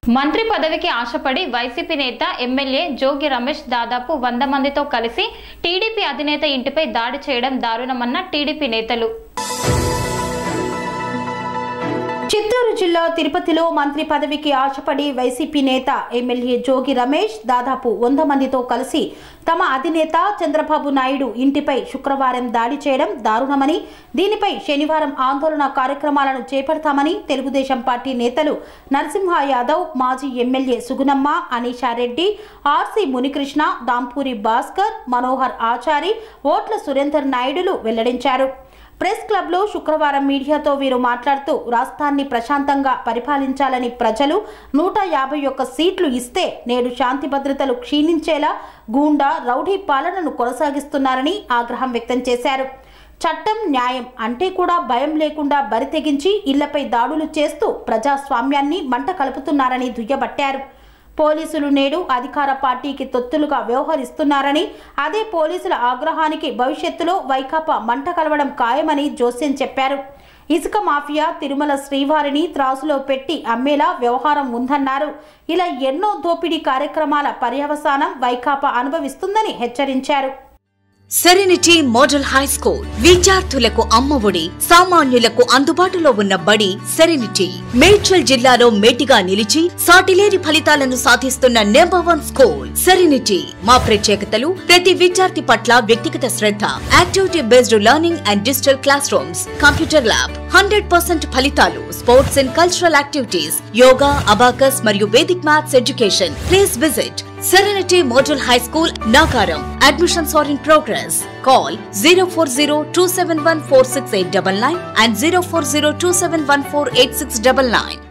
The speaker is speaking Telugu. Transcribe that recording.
మంత్రి పదవికి ఆశపడి వైసీపీ నేత ఎమ్మెల్యే జోగి రమేష్ దాదాపు వంద మందితో కలిసి టీడీపీ అధినేత ఇంటిపై దాడి చేయడం దారుణమన్న టీడీపీ నేతలు చిత్తూరు జిల్లా తిరుపతిలో మంత్రి పదవికి ఆశపడి వైసీపీ నేత ఎమ్మెల్యే జోగి రమేష్ దాదాపు వంద మందితో కలిసి తమ అధినేత చంద్రబాబు నాయుడు ఇంటిపై శుక్రవారం దాడి చేయడం దారుణమని దీనిపై శనివారం ఆందోళన కార్యక్రమాలను చేపడతామని తెలుగుదేశం పార్టీ నేతలు నరసింహ యాదవ్ మాజీ ఎమ్మెల్యే సుగునమ్మ అనీషారెడ్డి ఆర్సీ మునికృష్ణ దాంపూరి భాస్కర్ మనోహర్ ఆచారి ఓట్ల సురేందర్ నాయుడులు వెల్లడించారు ప్రెస్ క్లబ్లో శుక్రవారం మీడియాతో వీరు మాట్లాడుతూ రాష్ట్రాన్ని ప్రశాంతంగా పరిపాలించాలని ప్రజలు నూట యాభై ఒక్క సీట్లు ఇస్తే నేడు శాంతి భద్రతలు క్షీణించేలా గూండా రౌడీ పాలనను కొనసాగిస్తున్నారని ఆగ్రహం వ్యక్తం చేశారు చట్టం న్యాయం అంటే కూడా భయం లేకుండా బరి తెగించి ఇళ్లపై దాడులు చేస్తూ ప్రజాస్వామ్యాన్ని మంట కలుపుతున్నారని దుయ్యబట్టారు పోలీసులు నేడు అధికార పార్టీకి తొత్తులుగా వ్యవహరిస్తున్నారని అదే పోలీసుల ఆగ్రహానికి భవిష్యత్తులో వైకాపా మంట కలవడం ఖాయమని జోస్యం చెప్పారు ఇసుక మాఫియా తిరుమల శ్రీవారిని త్రాసులో పెట్టి అమ్మేలా వ్యవహారం ఉందన్నారు ఇలా ఎన్నో దోపిడీ కార్యక్రమాల పర్యవసానం వైకాపా అనుభవిస్తుందని హెచ్చరించారు సెరెనిటీ మోడల్ హై స్కూల్ విద్యార్థులకు అమ్మఒడి సామాన్యులకు అందుబాటులో ఉన్న బడి సెరెనిటీ మేడ్చల్ జిల్లాలో మేటిగా నిలిచి సాటిలేని ఫలితాలను సాధిస్తున్న నెంబర్ వన్ స్కూల్ సెరెనిటీ మా ప్రత్యేకతలు ప్రతి విద్యార్థి పట్ల వ్యక్తిగత శ్రద్ధ activity based learning and digital class rooms computer lab hundred percent ఫలితాలు sports and cultural activities yoga abacus మరియు Vedic maths education please visit Serenity Model High School, Nagaram. Admissions are in progress. Call 040 and 040 271 8699.